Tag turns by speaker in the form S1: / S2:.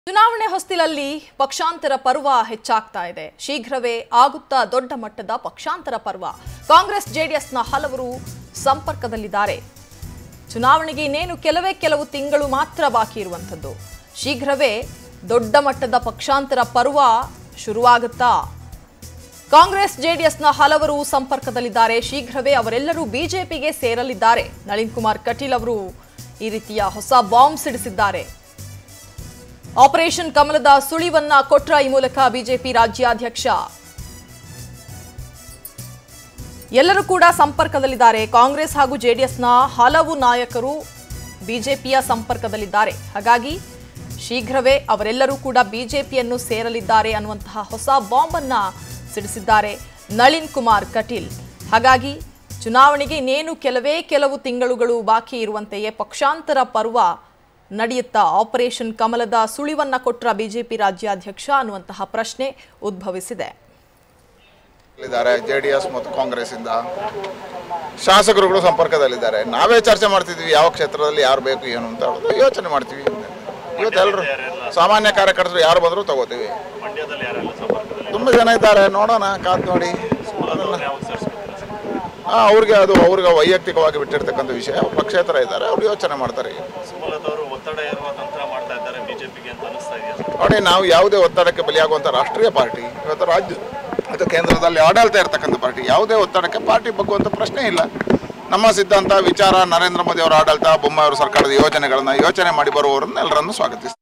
S1: ಚುನಾವಣೆ ಹೊಸ್ತಿಲಲ್ಲಿ ಪಕ್ಷಾಂತರ ಪರ್ವ ಹೆಚ್ಚಾಗ್ತಾ ಇದೆ ಶೀಘ್ರವೇ ಆಗುತ್ತಾ ದೊಡ್ಡ ಮಟ್ಟದ ಪಕ್ಷಾಂತರ ಪರ್ವ ಕಾಂಗ್ರೆಸ್ ಜೆಡಿಎಸ್ನ ಹಲವರು ಸಂಪರ್ಕದಲ್ಲಿದ್ದಾರೆ ಚುನಾವಣೆಗೆ ಇನ್ನೇನು ಕೆಲವೇ ಕೆಲವು ತಿಂಗಳು ಮಾತ್ರ ಬಾಕಿ ಇರುವಂಥದ್ದು ಶೀಘ್ರವೇ ದೊಡ್ಡ ಮಟ್ಟದ ಪಕ್ಷಾಂತರ ಪರ್ವ ಶುರುವಾಗುತ್ತಾ ಕಾಂಗ್ರೆಸ್ ಜೆಡಿಎಸ್ನ ಹಲವರು ಸಂಪರ್ಕದಲ್ಲಿದ್ದಾರೆ ಶೀಘ್ರವೇ ಅವರೆಲ್ಲರೂ ಬಿಜೆಪಿಗೆ ಸೇರಲಿದ್ದಾರೆ ನಳಿನ್ ಕುಮಾರ್ ಕಟೀಲ್ ಅವರು ಈ ರೀತಿಯ ಹೊಸ ಬಾಂಬ್ ಸಿಡಿಸಿದ್ದಾರೆ ಆಪರೇಷನ್ ಕಮಲದ ಸುಳಿವನ್ನ ಕೊಟ್ರ ಈ ಮೂಲಕ ಬಿಜೆಪಿ ರಾಜ್ಯಾಧ್ಯಕ್ಷ ಎಲ್ಲರೂ ಕೂಡ ಸಂಪರ್ಕದಲ್ಲಿದ್ದಾರೆ ಕಾಂಗ್ರೆಸ್ ಹಾಗೂ ಜೆಡಿಎಸ್ನ ಹಲವು ನಾಯಕರು ಬಿಜೆಪಿಯ ಸಂಪರ್ಕದಲ್ಲಿದ್ದಾರೆ ಹಾಗಾಗಿ ಶೀಘ್ರವೇ ಅವರೆಲ್ಲರೂ ಕೂಡ ಬಿಜೆಪಿಯನ್ನು ಸೇರಲಿದ್ದಾರೆ ಅನ್ನುವಂತಹ ಹೊಸ ಬಾಂಬ್ ಅನ್ನ ಸಿಡಿಸಿದ್ದಾರೆ ನಳಿನ್ ಕುಮಾರ್ ಕಟೀಲ್ ಹಾಗಾಗಿ ಚುನಾವಣೆಗೆ ಇನ್ನೇನು ಕೆಲವೇ ಕೆಲವು ತಿಂಗಳುಗಳು ಬಾಕಿ ಇರುವಂತೆಯೇ ಪಕ್ಷಾಂತರ ಪರ್ವ ನಡೆಯುತ್ತಾ ಆಪರೇಷನ್ ಕಮಲದ ಸುಳಿವನ್ನ ಕೊಟ್ರ ಬಿಜೆಪಿ ರಾಜ್ಯಾಧ್ಯಕ್ಷ ಅನ್ನುವಂತಹ ಪ್ರಶ್ನೆ ಉದ್ಭವಿಸಿದೆ
S2: ಇದ್ದಾರೆ ಜೆ ಡಿ ಎಸ್ ಮತ್ತು ಕಾಂಗ್ರೆಸ್ ಇಂದ ಶಾಸಕರುಗಳು ಸಂಪರ್ಕದಲ್ಲಿದ್ದಾರೆ ನಾವೇ ಚರ್ಚೆ ಮಾಡ್ತಿದ್ವಿ ಯಾವ ಕ್ಷೇತ್ರದಲ್ಲಿ ಯಾರು ಬೇಕು ಏನು ಅಂತ ಹೇಳೋದು ಯೋಚನೆ ಮಾಡ್ತೀವಿ ಇವತ್ತು ಎಲ್ಲರೂ ಸಾಮಾನ್ಯ ಕಾರ್ಯಕರ್ತರು ಯಾರು ಬಂದರೂ ತಗೋತೀವಿ
S3: ಮಂಡ್ಯದಲ್ಲಿ ಯಾರೆಲ್ಲ ಸಂಪರ್ಕದಲ್ಲಿ
S2: ತುಂಬ ಜನ ಇದ್ದಾರೆ ನೋಡೋಣ ಕಾದ್ ನೋಡಿ
S3: ಸುಮಲತಾ ಯಾವಾಗ ಸೇರಿಸ್ಕೊಳ್ತಾರೆ ಸರ್?
S2: ಹಾಂ ಅವ್ರಿಗೆ ಅದು ಅವ್ರಿಗೆ ವೈಯಕ್ತಿಕವಾಗಿ ಬಿಟ್ಟಿರ್ತಕ್ಕಂಥ ವಿಷಯ ಅವ್ರ ಪಕ್ಷೇತರ ಇದ್ದಾರೆ ಅವ್ರು ಯೋಚನೆ ಮಾಡ್ತಾರೆ
S3: ಸುಮಲತಾ ಅವರು ಒತ್ತಡ ಇರುವ ತಂತ್ರ ಮಾಡ್ತಾ ಇದ್ದಾರೆ ಬಿಜೆಪಿಗೆ ಅಂತ ಅನಿಸ್ತಾ ಇದೆಯಾ ಸರ್?
S2: ನೋಡಿ ನಾವು ಯಾವುದೇ ಒತ್ತಡಕ್ಕೆ ಬಲಿಯಾಗುವಂಥ ರಾಷ್ಟ್ರೀಯ ಪಾರ್ಟಿ ಇವತ್ತು ರಾಜ್ಯ ಮತ್ತು ಕೇಂದ್ರದಲ್ಲಿ ಆಡಳಿತ ಇರತಕ್ಕಂಥ ಪಾರ್ಟಿ ಯಾವುದೇ ಒತ್ತಡಕ್ಕೆ ಪಾರ್ಟಿ ಬಗ್ಗುವಂಥ ಪ್ರಶ್ನೆ ಇಲ್ಲ ನಮ್ಮ ಸಿದ್ಧಾಂತ ವಿಚಾರ ನರೇಂದ್ರ ಮೋದಿ ಅವರ ಆಡಳಿತ ಬೊಮ್ಮಾಯಿ ಅವರ ಸರ್ಕಾರದ ಯೋಜನೆಗಳನ್ನು ಯೋಚನೆ ಮಾಡಿ ಬರುವವರನ್ನ ಎಲ್ಲರನ್ನು ಸ್ವಾಗತಿಸ್ತಾರೆ